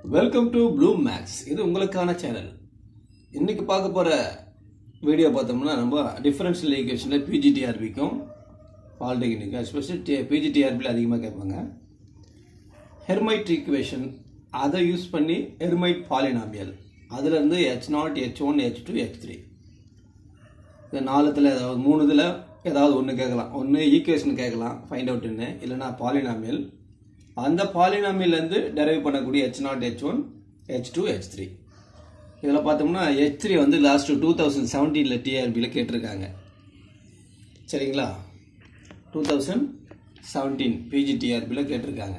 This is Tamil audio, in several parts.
வெல்கம் டு ப்ளூ மேக்ஸ் இது உங்களுக்கான சேனல் இன்னைக்கு பார்க்க போகிற வீடியோ பார்த்தோம்னா நம்ம டிஃபரன்ஷியல் ஈக்குவேஷனில் பிஜிடிஆர்பிக்கும் பாலிடெக்னிக்கும் எஸ்பெஷலி பிஜிடிஆர்பியில் அதிகமாக கேட்பாங்க ஹெர்மைட் ஈக்குவேஷன் அதை யூஸ் பண்ணி ஹெர்மைட் பாலினாமியல் அதுலேருந்து H not H one H two H three இந்த நாலுத்தில் ஏதாவது மூணுதில் ஏதாவது ஒன்று கேட்கலாம் ஒன்று ஈக்குவேஷன் கேட்கலாம் ஃபைண்ட் அவுட்னு இல்லைனா பாலினாமியல் அந்த பாலினாமியல்லேருந்து டெரைவ் பண்ணக்கூடிய H not H one H two H three இதில் பார்த்தோம்னா ஹெச் த்ரீ வந்து லாஸ்ட் டூ தௌசண்ட் செவன்டீனில் டிஆர்பியில் கேட்டிருக்காங்க சரிங்களா டூ தௌசண்ட் செவன்டீன் பிஜி டிஆர்பியில் கேட்டிருக்காங்க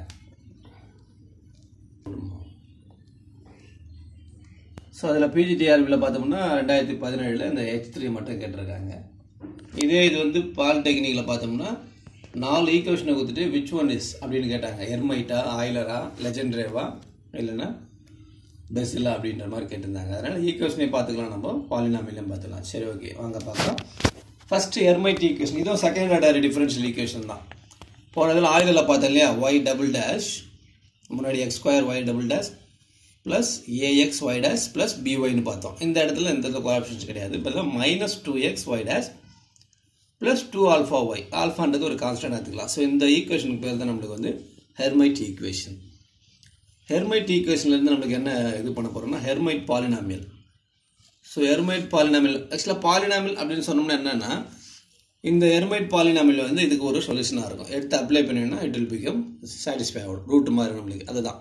ஸோ அதில் பிஜிடிஆர்பியில் பார்த்தோம்னா ரெண்டாயிரத்தி பதினேழில் இந்த ஹெச் த்ரீ மட்டும் கேட்டிருக்காங்க இதே இது வந்து பாலிடெக்னிக்கில் பார்த்தோம்னா நாலு ஈக்குவேஷனை கொடுத்துட்டு விச் ஒன் இஸ் அப்படின்னு கேட்டாங்க எர்மைட்டா ஆயிலரா லெஜெண்ட்ரேவா இல்லைன்னா பெஸ்ஸில்லா அப்படின்ற மாதிரி கேட்டிருந்தாங்க அதனால் ஈக்குவேஷனே பார்த்துக்கலாம் நம்ம பாலினாமிலையும் பார்த்துக்கலாம் சரி ஓகே வாங்க பார்க்கலாம் ஃபர்ஸ்ட் எர்மைட் ஈக்குவேஷன் இதுவும் செகண்ட் ஆர்டர் டிஃபரன்ஷியல் ஈக்குவேஷன் தான் போனதில் ஆயிலில் பார்த்தோம் இல்லையா ஒய் டபுள் டேஷ் முன்னாடி X square Y double dash plus A X Y dash plus பிஒய்னு பார்த்தோம் இந்த இடத்துல எந்த கோஆப்ஷன்ஸ் கிடையாது இப்போ minus two X Y dash plus two alpha Y ஆல்ஃபான்றது ஒரு கான்ஸ்டன்ட் எடுத்துக்கலாம் ஸோ இந்த ஈக்குவேஷனுக்கு பேர் தான் நம்மளுக்கு வந்து ஹெர்மைட் ஈக்குவேஷன் ஹெர்மைட் ஈக்குவேஷன்லேருந்து நம்மளுக்கு என்ன இது பண்ண போகிறோம்னா Hermite polynomial so Hermite polynomial ஆக்சுவலாக பாலினாமியல் அப்படின்னு சொன்னோம்னா என்னென்னா இந்த ஹெர்மைட் பாலினாமியல் வந்து இதுக்கு ஒரு சொல்யூஷனாக இருக்கும் எடுத்து அப்ளை பண்ணிங்கன்னா இட் வில் பிகம் சாட்டிஸ்ஃபை ஆகும் ரூட் மாதிரி நம்மளுக்கு அதுதான்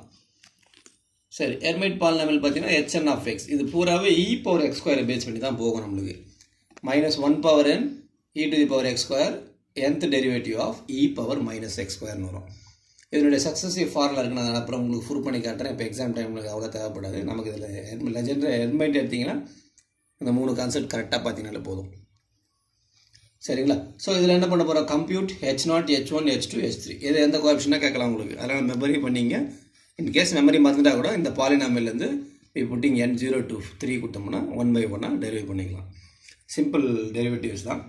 சரி எர்மைட் பாலினாமியல் பார்த்தீங்கன்னா ஹெச்என் ஆஃப் எக்ஸ் இது பூராவே இ பவர் எக்ஸ் ஸ்கொயரை பேஸ் பண்ணி தான் போகும் நம்மளுக்கு minus one power N E to the power X square nth derivative of E power minus X ஸ்கொயர்னு வரும் இதனுடைய சக்ஸஸிவ் ஃபார்முலா இருக்கு நான் அப்புறம் உங்களுக்கு ப்ரூவ் பண்ணி காட்டுறேன் இப்போ எக்ஸாம் டைமில் அவ்வளோ தேவைப்படாது நமக்கு இதில் லெஜெண்ட் ஹெர்மைட் எடுத்திங்கன்னா இந்த மூணு கான்செப்ட் கரெக்டாக பார்த்தீங்கன்னாலே போதும் சரிங்களா ஸோ இதில் என்ன பண்ண போகிறோம் compute H not H one H two H three இது எந்த கோஆப்ஷனாக கேட்கலாம் உங்களுக்கு அதனால் மெமரி பண்ணிங்க இன்கேஸ் மெமரி மறந்துட்டா கூட இந்த பாலினாமிலேருந்து இப்போ putting N zero two three கொடுத்தோம்னா ஒன் பை ஒன்னாக டெரிவ் பண்ணிக்கலாம் சிம்பிள் டெரிவேட்டிவ்ஸ் தான்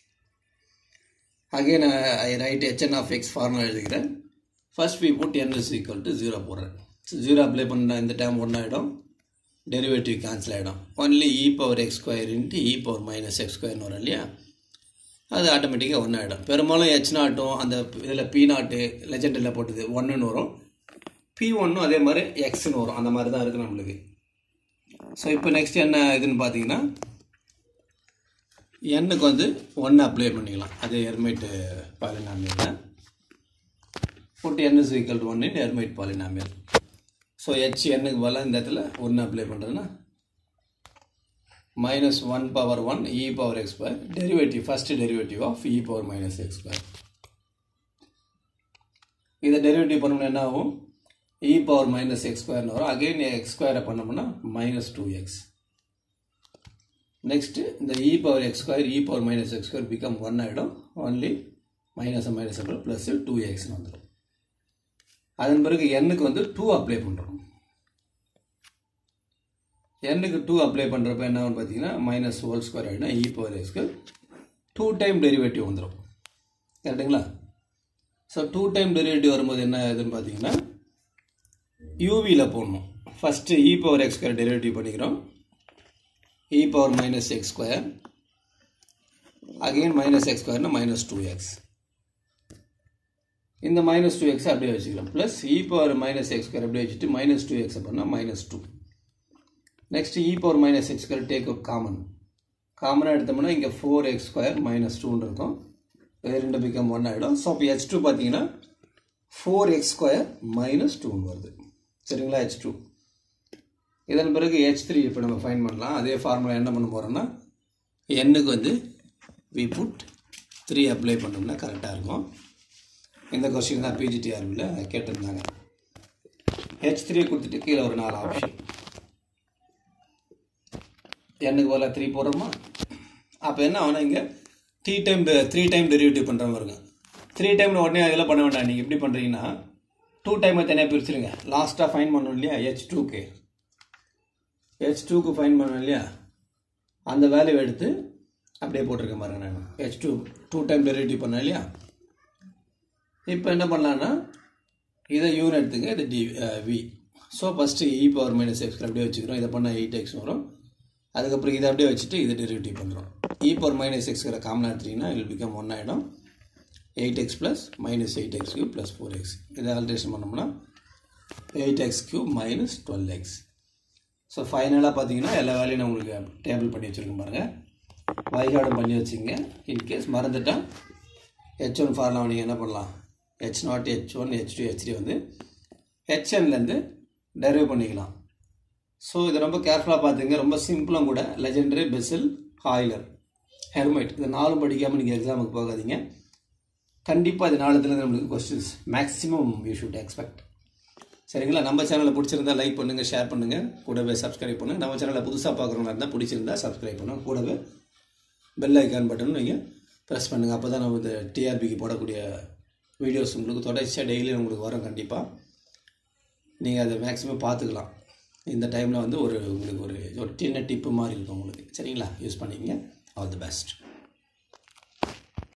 again I write H N of X formula எழுதிக்கிறேன் first we put N is equal to zero போடுறேன் ஸோ ஜீரோ அப்ளை பண்ணால் இந்த டைம் ஒன்று ஆகிடும் டெரிவேட்டிவ் கேன்சல் ஆகிடும் only E power X square into E power minus X ஸ்கொயர்னு வரும் இல்லையா அது ஆட்டோமேட்டிக்காக ஒன்று ஆகிடும் பெரும்பாலும் ஹெச் நாட்டும் அந்த இதில் பி நாட்டு லெஜெண்டில் போட்டது ஒன்றுன்னு வரும் பி ஒன்னும் அதே மாதிரி எக்ஸ்னு வரும் அந்த மாதிரி தான் இருக்குது நம்மளுக்கு ஸோ இப்போ நெக்ஸ்ட் என்ன இதுன்னு பார்த்தீங்கன்னா எண்ணுக்கு வந்து ஒன்று அப்ளை பண்ணிக்கலாம் அது எர்மைட் பாலினாமியல் போட்டு n is equal to one in Hermite polynomial so H எண்ணுக்கு பதிலாக இந்த இடத்துல ஒன்று அப்ளை பண்ணுறதுன்னா minus one power one e power X square derivative first derivative of E power minus x square இதை டெரிவேட்டிவ் பண்ணோம்னா என்ன ஆகும் இ பவர் மைனஸ் எக்ஸ் ஸ்கொயர்னு வரும் அகெயின் எக்ஸ் ஸ்கொயரை பண்ணோம்னா மைனஸ் டூ எக்ஸ் நெக்ஸ்ட் இந்த e power X square e power minus x square become one ஆகிடும் ஒன்லி மைனஸ் மைனஸ் அப்புறம் ப்ளஸ் டூ எக்ஸ்னு வந்துடும் அதன் பிறகு எண்ணுக்கு வந்து டூ அப்ளை பண்ணுறோம் எண்ணுக்கு டூ அப்ளை பண்ணுறப்ப என்ன ஆகும் பார்த்தீங்கன்னா மைனஸ் ஹோல் ஸ்கொயர் ஆகிடும் இ பவர் எக்ஸ்க்கு டூ டைம் டெரிவேட்டிவ் வந்துடும் கரெக்டுங்களா ஸோ டூ டைம் டெரிவேட்டிவ் வரும்போது என்ன ஆகுதுன்னு பார்த்தீங்கன்னா யூவியில் போடணும் first e power X square derivative பண்ணிக்கிறோம் e power minus x square again minus x ஸ்கொயர்னா மைனஸ் டூ எக்ஸ் இந்த மைனஸ் டூ எக்ஸ் அப்படியே வச்சுக்கிறோம் plus e power minus x square அப்படியே வச்சுட்டு மைனஸ் டூ எக்ஸ் பண்ணால் minus two next e power minus x square take up common காமனாக எடுத்தோம்னா இங்கே ஃபோர் எக்ஸ் ஸ்கொயர் மைனஸ் டூன்னு இருக்கும் இது ரெண்டு பிகம் ஒன் ஆகிடும் ஸோ இப்போ ஹெச் டூ பார்த்தீங்கன்னா ஃபோர் எக்ஸ் ஸ்கொயர் மைனஸ் டூன்னு வருது சரிங்களா ஹெச் டூ இதன் பிறகு ஹெச் த்ரீ இப்போ நம்ம ஃபைன் பண்ணலாம் அதே ஃபார்முலா என்ன பண்ண போகிறோம்னா எண்ணுக்கு வந்து வி புட் த்ரீ அப்ளை பண்ணோம்னா கரெக்டாக இருக்கும் இந்த கொஸ்டின் தான் பிஜிடிஆர்பியில் கேட்டிருந்தாங்க ஹெச் த்ரீ கொடுத்துட்டு கீழே ஒரு நாலு ஆப்ஷன் எண்ணுக்கு போல த்ரீ போடுறோமா அப்போ என்ன ஆகணும் இங்கே three time three time derivative பண்ணுற மாதிரி த்ரீ டைமில் உடனே அதெல்லாம் பண்ண வேண்டாம் நீங்கள் எப்படி பண்ணுறீங்கன்னா டூ டைமை தனியாக பிரிச்சுருங்க லாஸ்ட்டாக ஃபைன் பண்ணணும் இல்லையா ஹெச் டூக்கு ஹெச் டூக்கு ஃபைன் பண்ணோம் இல்லையா அந்த வேல்யூ எடுத்து அப்படியே போட்டிருக்கேன் பாருங்க நான் H two two time derivative பண்ணேன் இல்லையா இப்போ என்ன பண்ணலான்னா இதை யூன்னு எடுத்துங்க இது d v so first e power minus x அப்படியே வச்சுக்கிறோம் இதை பண்ணால் எயிட் எக்ஸ் வரும் அதுக்கப்புறம் இதை அப்படியே வச்சுட்டு இதை டெரிவேட்டிவ் பண்ணுறோம் இ பவர் மைனஸ் எக்ஸ்கிற காமனாக எடுத்தீங்கன்னா இல் பிகம் ஒன் ஆகிடும் eight x plus minus eight x cube plus four x இதை ஆல்ட்ரேஷன் பண்ணோம்னா eight x cube minus twelve x so ஃபைனலாக பார்த்தீங்கன்னா எல்லா வேலையும் நான் உங்களுக்கு டேபிள் பண்ணி வச்சுருக்கேன் பாருங்கள் வைகார்டும் பண்ணி வச்சுங்க இன்கேஸ் மறந்துட்டால் ஹெச் ஒன் ஃபார்லாம் நீங்கள் என்ன பண்ணலாம் H not H one H two H three வந்து ஹெச்என்லேருந்து டெரைவ் பண்ணிக்கலாம் ஸோ இது ரொம்ப கேர்ஃபுல்லாக பார்த்துங்க ரொம்ப சிம்பிளும் கூட லெஜெண்டரி பெசில் ஹாய்லர் ஹெர்மைட் இது நாலும் படிக்காமல் நீங்கள் எக்ஸாமுக்கு போகாதீங்க கண்டிப்பாக இது நாலுத்துலேருந்து நம்மளுக்கு questions maximum you should expect சரிங்களா நம்ம சேனலை பிடிச்சிருந்தா லைக் பண்ணுங்கள் ஷேர் பண்ணுங்கள் கூடவே சப்ஸ்கிரைப் பண்ணுங்கள் நம்ம சேனலை புதுசாக பார்க்குறவங்களா இருந்தால் பிடிச்சிருந்தா சப்ஸ்கிரைப் பண்ணுங்கள் கூடவே பெல் ஐக்கான் பட்டன் நீங்கள் ப்ரெஸ் பண்ணுங்கள் அப்போ தான் நம்ம இந்த டிஆர்பிக்கு போடக்கூடிய வீடியோஸ் உங்களுக்கு தொடர்ச்சியாக டெய்லி உங்களுக்கு வரும் கண்டிப்பாக நீங்கள் அதை மேக்ஸிமம் பார்த்துக்கலாம் இந்த டைமில் வந்து ஒரு உங்களுக்கு ஒரு ஒரு சின்ன டிப்பு மாதிரி இருக்கும் உங்களுக்கு சரிங்களா யூஸ் பண்ணிக்கங்க ஆல் தி பெஸ்ட்